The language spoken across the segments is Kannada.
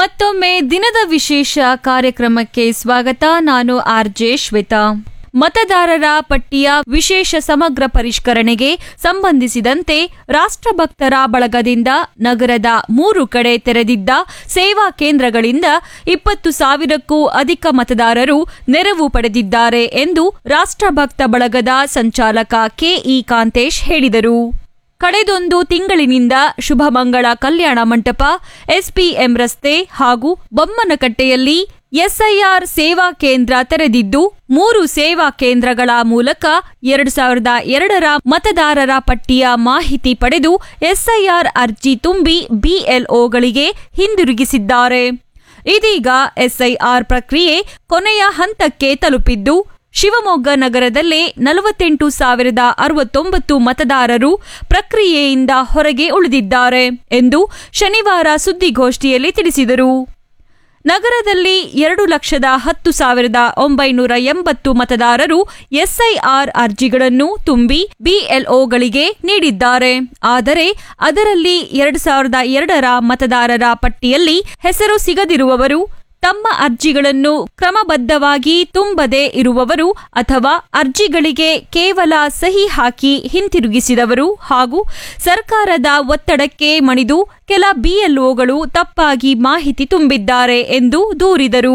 ಮತ್ತೊಮ್ಮೆ ದಿನದ ವಿಶೇಷ ಕಾರ್ಯಕ್ರಮಕ್ಕೆ ಸ್ವಾಗತ ನಾನು ಆರ್ ಜೆ ಶ್ವೇತಾ ಮತದಾರರ ಪಟ್ಟಿಯ ವಿಶೇಷ ಸಮಗ್ರ ಪರಿಷ್ಕರಣೆಗೆ ಸಂಬಂಧಿಸಿದಂತೆ ರಾಷ್ಟ್ರಭಕ್ತರ ಬಳಗದಿಂದ ನಗರದ ಮೂರು ಕಡೆ ತೆರೆದಿದ್ದ ಸೇವಾ ಕೇಂದ್ರಗಳಿಂದ ಇಪ್ಪತ್ತು ಸಾವಿರಕ್ಕೂ ಅಧಿಕ ಮತದಾರರು ನೆರವು ಪಡೆದಿದ್ದಾರೆ ಎಂದು ರಾಷ್ಟ್ರಭಕ್ತ ಬಳಗದ ಸಂಚಾಲಕ ಕೆಇ ಕಾಂತೇಶ್ ಹೇಳಿದರು ಕಳೆದೊಂದು ತಿಂಗಳಿನಿಂದ ಶುಭಮಂಗಳ ಕಲ್ಯಾಣ ಮಂಟಪ ಎಸ್ಪಿಎಂ ರಸ್ತೆ ಹಾಗೂ ಬೊಮ್ಮನಕಟ್ಟೆಯಲ್ಲಿ ಎಸ್ಐಆರ್ ಸೇವಾ ಕೇಂದ್ರ ತೆರೆದಿದ್ದು ಮೂರು ಸೇವಾ ಕೇಂದ್ರಗಳ ಮೂಲಕ ಎರಡು ಸಾವಿರದ ಎರಡರ ಮತದಾರರ ಪಟ್ಟಿಯ ಮಾಹಿತಿ ಪಡೆದು ಎಸ್ಐಆರ್ ಅರ್ಜಿ ತುಂಬಿ ಬಿಎಲ್ಒಗಳಿಗೆ ಹಿಂದಿರುಗಿಸಿದ್ದಾರೆ ಇದೀಗ ಎಸ್ಐಆರ್ ಪ್ರಕ್ರಿಯೆ ಕೊನೆಯ ಹಂತಕ್ಕೆ ತಲುಪಿದ್ದು ಶಿವಮೊಗ್ಗ ನಗರದಲ್ಲೇ ನಲವತ್ತೆಂಟು ಸಾವಿರದ ಅರವತ್ತೊಂಬತ್ತು ಮತದಾರರು ಪ್ರಕ್ರಿಯೆಯಿಂದ ಹೊರಗೆ ಉಳಿದಿದ್ದಾರೆ ಎಂದು ಶನಿವಾರ ಸುದ್ದಿಗೋಷ್ಠಿಯಲ್ಲಿ ತಿಳಿಸಿದರು ನಗರದಲ್ಲಿ ಎರಡು ಲಕ್ಷದ ಹತ್ತು ಸಾವಿರದ ಒಂಬೈನೂರ ಎಂಬತ್ತು ಮತದಾರರು ಎಸ್ಐಆರ್ ಅರ್ಜಿಗಳನ್ನು ತುಂಬಿ ಬಿಎಲ್ಒಗಳಿಗೆ ನೀಡಿದ್ದಾರೆ ಆದರೆ ಅದರಲ್ಲಿ ಎರಡು ಸಾವಿರದ ಎರಡರ ಮತದಾರರ ಪಟ್ಟಿಯಲ್ಲಿ ಹೆಸರು ಸಿಗದಿರುವವರು ತಮ್ಮ ಅರ್ಜಿಗಳನ್ನು ಕ್ರಮಬದ್ಧವಾಗಿ ತುಂಬದೇ ಇರುವವರು ಅಥವಾ ಅರ್ಜಿಗಳಿಗೆ ಕೇವಲ ಸಹಿ ಹಾಕಿ ಹಿಂತಿರುಗಿಸಿದವರು ಹಾಗೂ ಸರ್ಕಾರದ ಒತ್ತಡಕ್ಕೆ ಮಣಿದು ಕೆಲ ಬಿಎಲ್ಒಗಳು ತಪ್ಪಾಗಿ ಮಾಹಿತಿ ತುಂಬಿದ್ದಾರೆ ಎಂದು ದೂರಿದರು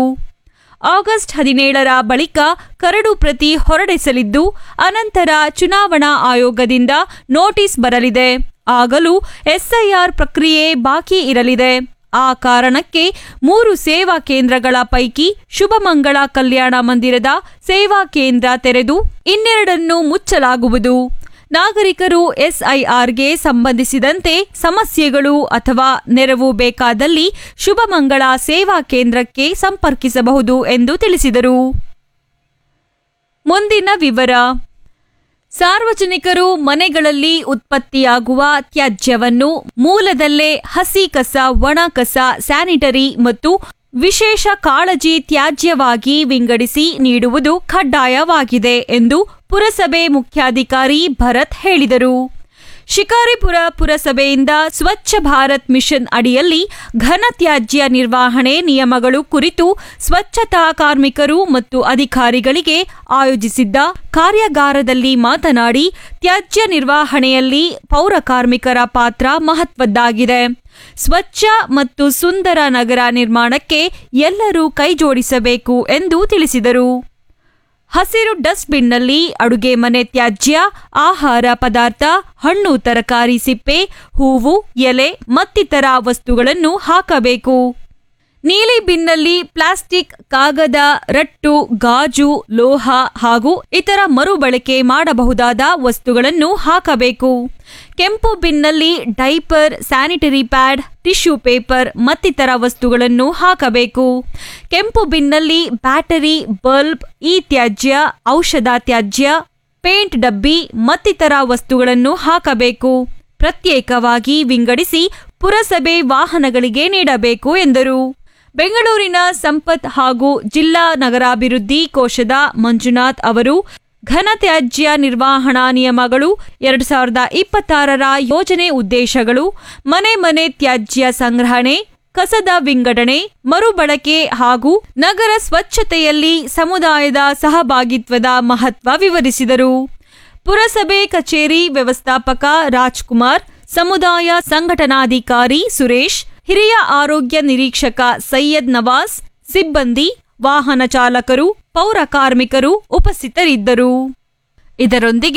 ಆಗಸ್ಟ್ ಹದಿನೇಳರ ಬಳಿಕ ಕರಡು ಪ್ರತಿ ಹೊರಡಿಸಲಿದ್ದು ಅನಂತರ ಚುನಾವಣಾ ಆಯೋಗದಿಂದ ನೋಟಿಸ್ ಬರಲಿದೆ ಆಗಲೂ ಎಸ್ಐಆರ್ ಪ್ರಕ್ರಿಯೆ ಬಾಕಿ ಇರಲಿದೆ ಆ ಕಾರಣಕ್ಕೆ ಮೂರು ಸೇವಾ ಕೇಂದ್ರಗಳ ಪೈಕಿ ಶುಭಮಂಗಳ ಕಲ್ಯಾಣ ಮಂದಿರದ ಸೇವಾ ಕೇಂದ್ರ ತೆರೆದು ಇನ್ನೆರಡನ್ನು ಮುಚ್ಚಲಾಗುವುದು ನಾಗರಿಕರು ಎಸ್ಐಆರ್ಗೆ ಸಂಬಂಧಿಸಿದಂತೆ ಸಮಸ್ಯೆಗಳು ಅಥವಾ ನೆರವು ಬೇಕಾದಲ್ಲಿ ಶುಭಮಂಗಳ ಸೇವಾ ಕೇಂದ್ರಕ್ಕೆ ಸಂಪರ್ಕಿಸಬಹುದು ಎಂದು ತಿಳಿಸಿದರು ಮುಂದಿನ ವಿವರ ಸಾರ್ವಜನಿಕರು ಮನೆಗಳಲ್ಲಿ ಉತ್ಪತ್ತಿಯಾಗುವ ತ್ಯಾಜ್ಯವನ್ನು ಮೂಲದಲ್ಲೇ ಹಸಿ ಕಸ ಒಣ ಕಸ ಸ್ಯಾನಿಟರಿ ಮತ್ತು ವಿಶೇಷ ಕಾಳಜಿ ತ್ಯಾಜ್ಯವಾಗಿ ವಿಂಗಡಿಸಿ ನೀಡುವುದು ಕಡ್ಡಾಯವಾಗಿದೆ ಎಂದು ಪುರಸಭೆ ಮುಖ್ಯಾಧಿಕಾರಿ ಭರತ್ ಹೇಳಿದರು ಶಿಕಾರಿಪುರ ಪುರಸಭೆಯಿಂದ ಸ್ವಚ್ಛ ಭಾರತ್ ಮಿಷನ್ ಅಡಿಯಲ್ಲಿ ಘನ ತ್ಯಾಜ್ಯ ನಿರ್ವಹಣೆ ನಿಯಮಗಳು ಕುರಿತು ಸ್ವಚ್ಛತಾ ಕಾರ್ಮಿಕರು ಮತ್ತು ಅಧಿಕಾರಿಗಳಿಗೆ ಆಯೋಜಿಸಿದ್ದ ಕಾರ್ಯಾಗಾರದಲ್ಲಿ ಮಾತನಾಡಿ ತ್ಯಾಜ್ಯ ನಿರ್ವಹಣೆಯಲ್ಲಿ ಪೌರ ಕಾರ್ಮಿಕರ ಪಾತ್ರ ಮಹತ್ವದ್ದಾಗಿದೆ ಸ್ವಚ್ಛ ಮತ್ತು ಸುಂದರ ನಗರ ನಿರ್ಮಾಣಕ್ಕೆ ಎಲ್ಲರೂ ಕೈಜೋಡಿಸಬೇಕು ಎಂದು ತಿಳಿಸಿದರು ಹಸಿರು ಡಸ್ಟ್ಬಿನ್ನಲ್ಲಿ ಅಡುಗೆ ಮನೆ ತ್ಯಾಜ್ಯ ಆಹಾರ ಪದಾರ್ಥ ಹಣ್ಣು ತರಕಾರಿ ಸಿಪ್ಪೆ ಹೂವು ಎಲೆ ಮತ್ತಿತರ ವಸ್ತುಗಳನ್ನು ಹಾಕಬೇಕು ನೀಲಿ ಬಿನ್ನಲ್ಲಿ ಪ್ಲಾಸ್ಟಿಕ್ ಕಾಗದ ರಟ್ಟು ಗಾಜು ಲೋಹ ಹಾಗೂ ಇತರ ಮರುಬಳಕೆ ಮಾಡಬಹುದಾದ ವಸ್ತುಗಳನ್ನು ಹಾಕಬೇಕು ಕೆಂಪು ಬಿನ್ನಲ್ಲಿ diaper sanitary pad tissue paper ಮತ್ತಿತರ ವಸ್ತುಗಳನ್ನು ಹಾಕಬೇಕು ಕೆಂಪು ಬಿನ್ನಲ್ಲಿ ಬ್ಯಾಟರಿ ಬಲ್ಬ್ ಈ ತ್ಯಾಜ್ಯ ಔಷಧ ತ್ಯಾಜ್ಯ ಪೇಂಟ್ ಡಬ್ಬಿ ಮತ್ತಿತರ ವಸ್ತುಗಳನ್ನು ಹಾಕಬೇಕು ಪ್ರತ್ಯೇಕವಾಗಿ ವಿಂಗಡಿಸಿ ಪುರಸಭೆ ವಾಹನಗಳಿಗೆ ನೀಡಬೇಕು ಎಂದರು ಬೆಂಗಳೂರಿನ ಸಂಪತ್ ಹಾಗೂ ಜಿಲ್ಲಾ ನಗರಾಭಿವೃದ್ಧಿ ಕೋಶದ ಮಂಜುನಾಥ್ ಅವರು ಘನತ್ಯಾಜ್ಯ ನಿರ್ವಹಣಾ ನಿಯಮಗಳು ಎರಡು ಸಾವಿರದ ಇಪ್ಪತ್ತಾರರ ಯೋಜನೆ ಉದ್ದೇಶಗಳು ಮನೆ ಮನೆ ತ್ಯಾಜ್ಯ ಸಂಗ್ರಹಣೆ ಕಸದ ವಿಂಗಡಣೆ ಮರುಬಳಕೆ ಹಾಗೂ ನಗರ ಸ್ವಚ್ಛತೆಯಲ್ಲಿ ಸಮುದಾಯದ ಸಹಭಾಗಿತ್ವದ ಮಹತ್ವ ವಿವರಿಸಿದರು ಪುರಸಭೆ ಕಚೇರಿ ವ್ಯವಸ್ಥಾಪಕ ರಾಜ್ಕುಮಾರ್ ಸಮುದಾಯ ಸಂಘಟನಾಧಿಕಾರಿ ಸುರೇಶ್ ಹಿರಿಯ ಆರೋಗ್ಯ ನಿರೀಕ್ಷಕ ಸೈಯದ್ ನವಾಸ್ ಸಿಬ್ಬಂದಿ ವಾಹನ ಚಾಲಕರು ಪೌರ ಕಾರ್ಮಿಕರು ಉಪಸ್ಥಿತರಿದ್ದರು ಇದರೊಂದಿಗೆ